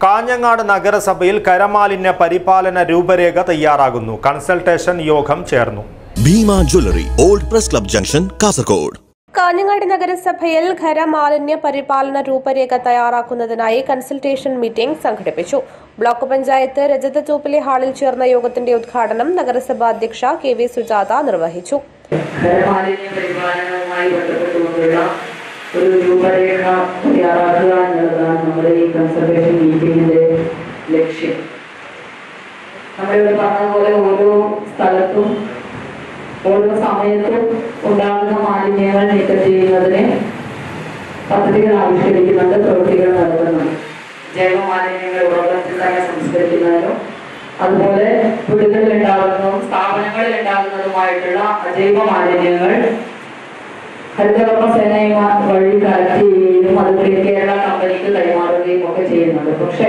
കാഞ്ഞങ്ങാട് നഗരസഭയിൽ കരമാലിന്യ പരിപാലന രൂപരേഖ തയ്യാറാകുന്നു കൺസൾട്ടേഷൻ യോഗം ചേർന്നു Bhima jewellery old press club junction Kasaragod Kanhangad നഗരസഭയിൽ ഖരമാലിന്യ പരിപാലന രൂപരേഖ തയ്യാറാക്കുന്നതിനായി കൺസൾട്ടേഷൻ മീറ്റിംഗ് സംഘടിപ്പിച്ചു ബ്ലോക്ക് പഞ്ചായത്ത് രജത ചൂപ്പിലെ ഹാളിൽ ചേർന്ന യോഗത്തിന്റെ ഉദ്ഘാടനം നഗരസഭാ അധ്യക്ഷ കെ വി സുജാത നിർവഹിച്ചു ഖരമാലിന്യ പരിപാലനവുമായി ബന്ധപ്പെട്ടുകൊണ്ടുള്ള ഒരു രൂപരേഖ തയ്യാറാക്കുക എന്നുള്ളതാണ് നമ്മുടെ ഈ കൺസർവേഷൻ മീറ്റിംഗിന്റെ ലക്ഷ്യം നമ്മളിവിടെ പറഞ്ഞതുപോലെ ഓരോ സ്ഥലത്തും ഓരോ സമയത്തും ഉണ്ടാകുന്ന മാലിന്യങ്ങൾ നീക്കം ചെയ്യുന്നതിന് പദ്ധതികൾ ആവിഷ്കരിക്കുന്നുണ്ട് പ്രവൃത്തികൾ നടത്തുന്നുണ്ട് ജൈവ മാലിന്യങ്ങൾ ഉറവിടത്തിൽ തന്നെ സംസ്കരിക്കുന്നതിനും അതുപോലെ വീടുകളിൽ ഉണ്ടാകുന്നതും സ്ഥാപനങ്ങളിൽ ഉണ്ടാകുന്നതുമായിട്ടുള്ള അജൈവ മാലിന്യങ്ങൾ ഹരിതകർമ്മ സേനയുമായി വഴി കളക്ട് ചെയ്യുകയും അത് കേരള കമ്പനിക്ക് കൈമാറുകയും ഒക്കെ ചെയ്യുന്നുണ്ട് പക്ഷേ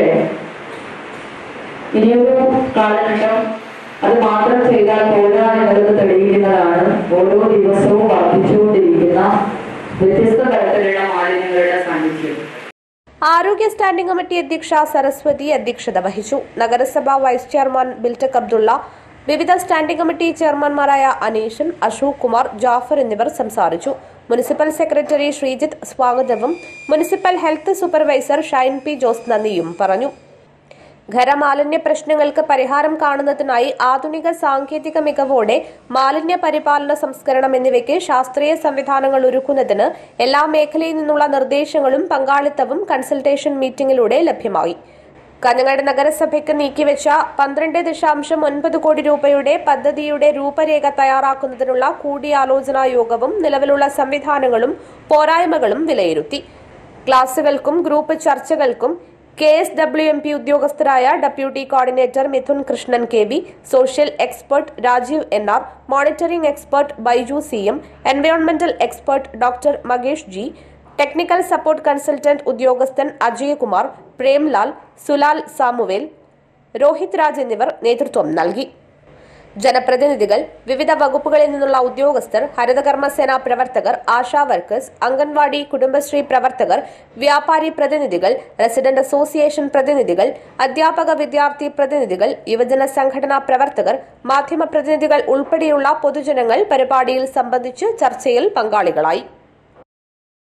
ഇനിയൊരു കാലഘട്ടം അത് മാത്രം ചെയ്താൽ പോരാ എന്നുള്ളത് തെളിയിക്കുന്നതാണ് ഓരോ ദിവസവും വർദ്ധിച്ചുകൊണ്ടിരിക്കുന്ന വ്യത്യസ്ത തരത്തിലുള്ള മാലിന്യങ്ങളുടെ സാന്നിധ്യം ആരോഗ്യ സ്റ്റാൻഡിംഗ് കമ്മിറ്റി അധ്യക്ഷ സരസ്വതി അധ്യക്ഷത വഹിച്ചു നഗരസഭ വൈസ് ചെയർമാൻ ബിൽറ്റക് അബ്ദുള്ള വിവിധ സ്റ്റാൻഡിംഗ് കമ്മിറ്റി ചെയർമാൻമാരായ അനീഷൻ അശോക് കുമാർ ജാഫർ എന്നിവർ സംസാരിച്ചു മുനിസിപ്പൽ സെക്രട്ടറി ശ്രീജിത്ത് സ്വാഗതവും municipal health supervisor Shine P Jose നന്ദിയും പറഞ്ഞു ഖരമാലിന്യ പ്രശ്നങ്ങൾക്ക് പരിഹാരം കാണുന്നതിനായി ആധുനിക സാങ്കേതിക മികവോടെ മാലിന്യ പരിപാലന സംസ്കരണം എന്നിവയ്ക്ക് ശാസ്ത്രീയ സംവിധാനങ്ങൾ ഒരുക്കുന്നതിന് എല്ലാ മേഖലയിൽ നിന്നുള്ള നിർദ്ദേശങ്ങളും പങ്കാളിത്തവും കൺസൾട്ടേഷൻ മീറ്റിംഗിലൂടെ ലഭ്യമായി കാഞ്ഞങ്ങാട് നഗരസഭയ്ക്ക് നീക്കിവെച്ച പന്ത്രണ്ട് ദശാംശം ഒൻപത് കോടി രൂപയുടെ പദ്ധതിയുടെ രൂപരേഖ തയ്യാറാക്കുന്നതിനുള്ള കൂടിയാലോചനാ യോഗവും നിലവിലുള്ള സംവിധാനങ്ങളും പോരായ്മകളും വിലയിരുത്തി ക്ലാസുകൾക്കും ഗ്രൂപ്പ് ചർച്ചകൾക്കും K S W M P ഉദ്യോഗസ്ഥരായ deputy coordinator Mithun Krishnan K V social expert Rajeev N R monitoring expert Baiju C M എൻവയോൺമെന്റൽ expert doctor Makesh G technical support consultant ഉദ്യോഗസ്ഥൻ അജയകുമാർ പ്രേംലാൽ സുലാൽ സാമുവേൽ രോഹിത് രാജ് എന്നിവർ നേതൃത്വം നൽകി ജനപ്രതിനിധികൾ വിവിധ വകുപ്പുകളിൽ നിന്നുള്ള ഉദ്യോഗസ്ഥർ ഹരിതകർമ്മസേന പ്രവർത്തകർ ആശാ വർക്കേഴ്സ് അംഗൻവാടി കുടുംബശ്രീ പ്രവർത്തകർ വ്യാപാരി പ്രതിനിധികൾ റെസിഡന്റ് അസോസിയേഷൻ പ്രതിനിധികൾ അധ്യാപക വിദ്യാർത്ഥി പ്രതിനിധികൾ യുവജന സംഘടനാ പ്രവർത്തകർ മാധ്യമ പ്രതിനിധികൾ ഉൾപ്പെടെയുള്ള പൊതുജനങ്ങൾ പരിപാടിയിൽ സംബന്ധിച്ച് ചർച്ചയിൽ പങ്കാളികളായി